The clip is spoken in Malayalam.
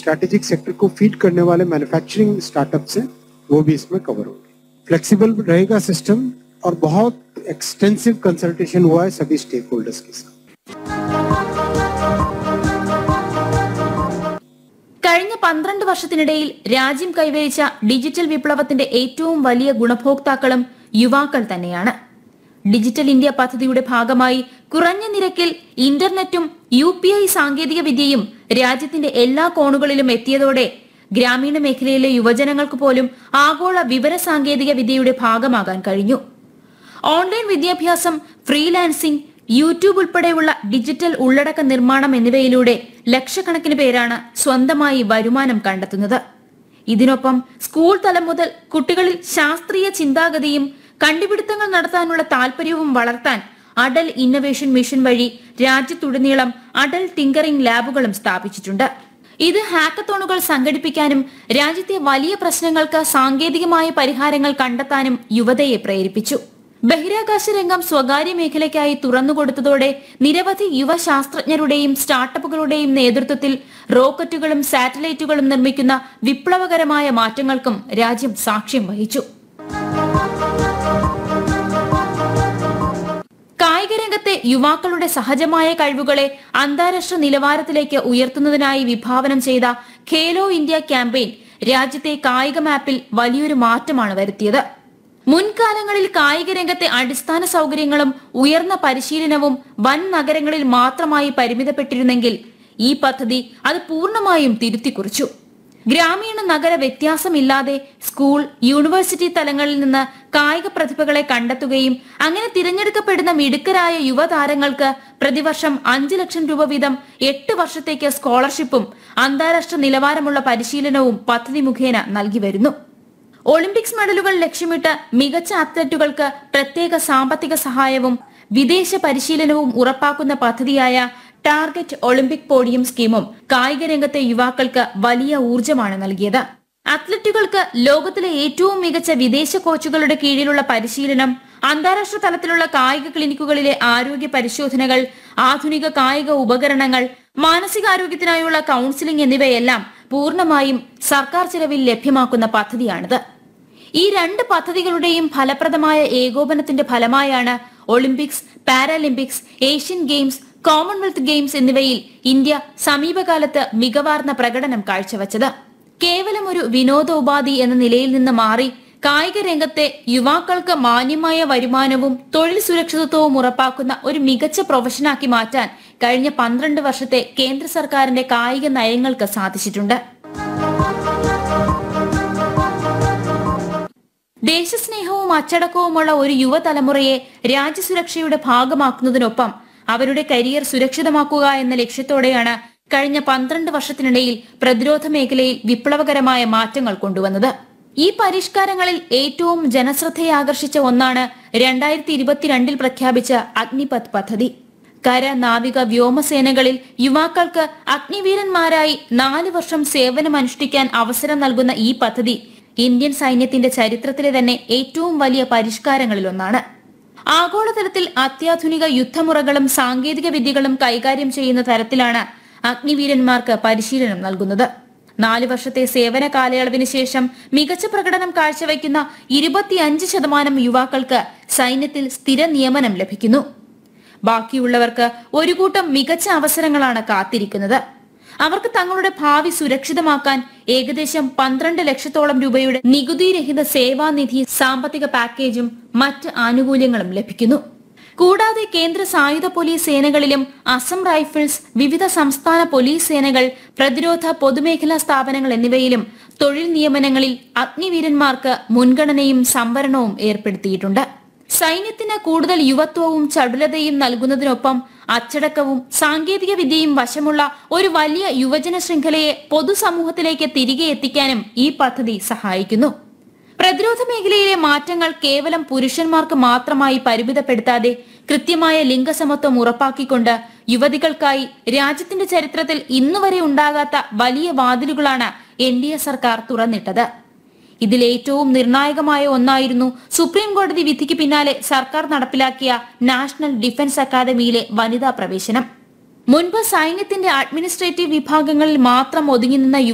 स्ट्रैटेजिक सेक्टर को फीड करने वाले मैन्युफैक्चरिंग स्टार्टअप्स हैं वो भी इसमें कवर होंगे फ्लेक्सिबल रहेगा सिस्टम और बहुत एक्सटेंसिव कंसल्टेशन हुआ है सभी स्टेक होल्डर्स के साथ കഴിഞ്ഞ പന്ത്രണ്ട് വർഷത്തിനിടയിൽ രാജ്യം കൈവരിച്ച ഡിജിറ്റൽ വിപ്ലവത്തിന്റെ ഏറ്റവും വലിയ ഗുണഭോക്താക്കളും യുവാക്കൾ തന്നെയാണ് ഡിജിറ്റൽ ഇന്ത്യ പദ്ധതിയുടെ ഭാഗമായി കുറഞ്ഞ നിരക്കിൽ ഇന്റർനെറ്റും യു പി ഐ സാങ്കേതിക വിദ്യയും രാജ്യത്തിന്റെ എല്ലാ കോണുകളിലും എത്തിയതോടെ ഗ്രാമീണ മേഖലയിലെ യുവജനങ്ങൾക്ക് പോലും ആഗോള വിവര സാങ്കേതിക വിദ്യയുടെ ഭാഗമാകാൻ കഴിഞ്ഞു ഓൺലൈൻ വിദ്യാഭ്യാസം ഫ്രീലാൻസിംഗ് യൂട്യൂബ് ഉൾപ്പെടെയുള്ള ഡിജിറ്റൽ ഉള്ളടക്ക നിർമ്മാണം എന്നിവയിലൂടെ ലക്ഷക്കണക്കിന് പേരാണ് സ്വന്തമായി വരുമാനം കണ്ടെത്തുന്നത് ഇതിനൊപ്പം സ്കൂൾ തലം മുതൽ കുട്ടികളിൽ ശാസ്ത്രീയ ചിന്താഗതിയും കണ്ടുപിടുത്തങ്ങൾ നടത്താനുള്ള താല്പര്യവും വളർത്താൻ അടൽ ഇന്നവേഷൻ മിഷൻ വഴി രാജ്യത്തുടനീളം അടൽ ടിങ്കറിംഗ് ലാബുകളും സ്ഥാപിച്ചിട്ടുണ്ട് ഇത് ഹാക്കത്തോണുകൾ സംഘടിപ്പിക്കാനും രാജ്യത്തെ വലിയ പ്രശ്നങ്ങൾക്ക് സാങ്കേതികമായ പരിഹാരങ്ങൾ കണ്ടെത്താനും യുവതയെ പ്രേരിപ്പിച്ചു ബഹിരാകാശ രംഗം സ്വകാര്യ മേഖലയ്ക്കായി തുറന്നുകൊടുത്തതോടെ നിരവധി യുവ ശാസ്ത്രജ്ഞരുടെയും സ്റ്റാർട്ടപ്പുകളുടെയും നേതൃത്വത്തിൽ റോക്കറ്റുകളും സാറ്റലൈറ്റുകളും നിർമ്മിക്കുന്ന വിപ്ലവകരമായ മാറ്റങ്ങൾക്കും രാജ്യം സാക്ഷ്യം വഹിച്ചു കായിക രംഗത്തെ യുവാക്കളുടെ സഹജമായ കഴിവുകളെ അന്താരാഷ്ട്ര നിലവാരത്തിലേക്ക് ഉയർത്തുന്നതിനായി വിഭാവനം ചെയ്ത ഖേലോ ഇന്ത്യ ക്യാമ്പയിൻ രാജ്യത്തെ കായിക മാപ്പിൽ വലിയൊരു മാറ്റമാണ് വരുത്തിയത് മുൻകാലങ്ങളിൽ കായിക രംഗത്തെ അടിസ്ഥാന സൗകര്യങ്ങളും ഉയർന്ന പരിശീലനവും വൻ നഗരങ്ങളിൽ മാത്രമായി പരിമിതപ്പെട്ടിരുന്നെങ്കിൽ ഈ പദ്ധതി അത് പൂർണ്ണമായും തിരുത്തിക്കുറിച്ചു ഗ്രാമീണ നഗര വ്യത്യാസമില്ലാതെ സ്കൂൾ യൂണിവേഴ്സിറ്റി തലങ്ങളിൽ നിന്ന് കായിക പ്രതിഭകളെ കണ്ടെത്തുകയും അങ്ങനെ തിരഞ്ഞെടുക്കപ്പെടുന്ന മിടുക്കരായ യുവതാരങ്ങൾക്ക് പ്രതിവർഷം അഞ്ച് ലക്ഷം രൂപ വീതം എട്ട് വർഷത്തേക്ക് സ്കോളർഷിപ്പും അന്താരാഷ്ട്ര നിലവാരമുള്ള പരിശീലനവും പദ്ധതി മുഖേന നൽകി വരുന്നു ഒളിമ്പിക്സ് മെഡലുകൾ ലക്ഷ്യമിട്ട് മികച്ച അത്ലറ്റുകൾക്ക് പ്രത്യേക സാമ്പത്തിക സഹായവും വിദേശ പരിശീലനവും ഉറപ്പാക്കുന്ന പദ്ധതിയായ ടാർഗറ്റ് ഒളിമ്പിക് പോഡിയം സ്കീമും കായിക രംഗത്തെ യുവാക്കൾക്ക് വലിയ ഊർജമാണ് നൽകിയത് അത്ലറ്റുകൾക്ക് ലോകത്തിലെ ഏറ്റവും മികച്ച വിദേശ കോച്ചുകളുടെ കീഴിലുള്ള പരിശീലനം അന്താരാഷ്ട്ര തലത്തിലുള്ള കായിക ക്ലിനിക്കുകളിലെ ആരോഗ്യ പരിശോധനകൾ ആധുനിക കായിക ഉപകരണങ്ങൾ മാനസികാരോഗ്യത്തിനായുള്ള കൌൺസിലിംഗ് എന്നിവയെല്ലാം പൂർണ്ണമായും സർക്കാർ ചിലവിൽ ലഭ്യമാക്കുന്ന പദ്ധതിയാണിത് ഈ രണ്ട് പദ്ധതികളുടെയും ഫലപ്രദമായ ഏകോപനത്തിന്റെ ഫലമായാണ് Olympics Paralympics Asian Games Commonwealth Games എന്നിവയിൽ ഇന്ത്യ സമീപകാലത്ത് മികവാർന്ന പ്രകടനം കാഴ്ചവച്ചത് കേവലം ഒരു വിനോദോപാധി എന്ന നിലയിൽ നിന്ന് മാറി കായിക രംഗത്തെ യുവാക്കൾക്ക് മാന്യമായ വരുമാനവും തൊഴിൽ സുരക്ഷിതത്വവും ഉറപ്പാക്കുന്ന ഒരു മികച്ച പ്രൊഫഷനാക്കി മാറ്റാൻ കഴിഞ്ഞ പന്ത്രണ്ട് വർഷത്തെ കേന്ദ്ര സർക്കാരിന്റെ കായിക നയങ്ങൾക്ക് സാധിച്ചിട്ടുണ്ട് ദേശസ്നേഹവും അച്ചടക്കവുമുള്ള ഒരു യുവതലമുറയെ രാജ്യസുരക്ഷയുടെ ഭാഗമാക്കുന്നതിനൊപ്പം അവരുടെ കരിയർ സുരക്ഷിതമാക്കുക എന്ന ലക്ഷ്യത്തോടെയാണ് കഴിഞ്ഞ പന്ത്രണ്ട് വർഷത്തിനിടയിൽ പ്രതിരോധ മേഖലയിൽ വിപ്ലവകരമായ മാറ്റങ്ങൾ കൊണ്ടുവന്നത് ഈ പരിഷ്കാരങ്ങളിൽ ഏറ്റവും ജനശ്രദ്ധയെ ആകർഷിച്ച ഒന്നാണ് രണ്ടായിരത്തി ഇരുപത്തിരണ്ടിൽ പ്രഖ്യാപിച്ച അഗ്നിപഥ് പദ്ധതി കര നാവിക വ്യോമസേനകളിൽ യുവാക്കൾക്ക് അഗ്നിവീരന്മാരായി നാല് വർഷം സേവനമനുഷ്ഠിക്കാൻ അവസരം നൽകുന്ന ഈ പദ്ധതി ഇന്ത്യൻ സൈന്യത്തിന്റെ ചരിത്രത്തിലെ തന്നെ ഏറ്റവും വലിയ പരിഷ്കാരങ്ങളിലൊന്നാണ് ആഗോളതലത്തിൽ അത്യാധുനിക യുദ്ധമുറകളും സാങ്കേതിക വിദ്യകളും കൈകാര്യം ചെയ്യുന്ന തരത്തിലാണ് അഗ്നിവീരന്മാർക്ക് പരിശീലനം നൽകുന്നത് നാല് വർഷത്തെ സേവന കാലയളവിന് ശേഷം മികച്ച പ്രകടനം കാഴ്ചവെക്കുന്ന ഇരുപത്തിയഞ്ച് ശതമാനം യുവാക്കൾക്ക് സൈന്യത്തിൽ സ്ഥിര നിയമനം ലഭിക്കുന്നു ബാക്കിയുള്ളവർക്ക് ഒരു കൂട്ടം മികച്ച അവസരങ്ങളാണ് കാത്തിരിക്കുന്നത് അവർക്ക് തങ്ങളുടെ ഭാവി സുരക്ഷിതമാക്കാൻ ഏകദേശം പന്ത്രണ്ട് ലക്ഷത്തോളം രൂപയുടെ നികുതിരഹിത സേവാനിധി സാമ്പത്തിക പാക്കേജും മറ്റ് ആനുകൂല്യങ്ങളും ലഭിക്കുന്നു കൂടാതെ കേന്ദ്ര സായുധ പോലീസ് സേനകളിലും അസം റൈഫിൾസ് വിവിധ സംസ്ഥാന പോലീസ് സേനകൾ പ്രതിരോധ പൊതുമേഖലാ സ്ഥാപനങ്ങൾ എന്നിവയിലും തൊഴിൽ നിയമനങ്ങളിൽ അഗ്നിവീരന്മാർക്ക് മുൻഗണനയും സംവരണവും ഏർപ്പെടുത്തിയിട്ടുണ്ട് സൈന്യത്തിന് കൂടുതൽ യുവത്വവും ചടുലതയും നൽകുന്നതിനൊപ്പം അച്ചടക്കവും സാങ്കേതിക വിദ്യയും വശമുള്ള ഒരു വലിയ യുവജന ശൃംഖലയെ പൊതുസമൂഹത്തിലേക്ക് തിരികെ എത്തിക്കാനും ഈ പദ്ധതി സഹായിക്കുന്നു പ്രതിരോധ മേഖലയിലെ മാറ്റങ്ങൾ കേവലം പുരുഷന്മാർക്ക് മാത്രമായി പരിമിതപ്പെടുത്താതെ കൃത്യമായ ലിംഗസമത്വം ഉറപ്പാക്കിക്കൊണ്ട് യുവതികൾക്കായി രാജ്യത്തിന്റെ ചരിത്രത്തിൽ ഇന്നുവരെ ഉണ്ടാകാത്ത വലിയ വാതിലുകളാണ് എൻ ഡി എ സർക്കാർ തുറന്നിട്ടത് ഇതിൽ ഏറ്റവും നിർണായകമായ ഒന്നായിരുന്നു സുപ്രീം കോടതി വിധിക്ക് പിന്നാലെ സർക്കാർ നടപ്പിലാക്കിയ നാഷണൽ ഡിഫൻസ് അക്കാദമിയിലെ വനിതാ പ്രവേശനം മുൻപ് സൈന്യത്തിന്റെ അഡ്മിനിസ്ട്രേറ്റീവ് വിഭാഗങ്ങളിൽ മാത്രം ഒതുങ്ങി നിന്ന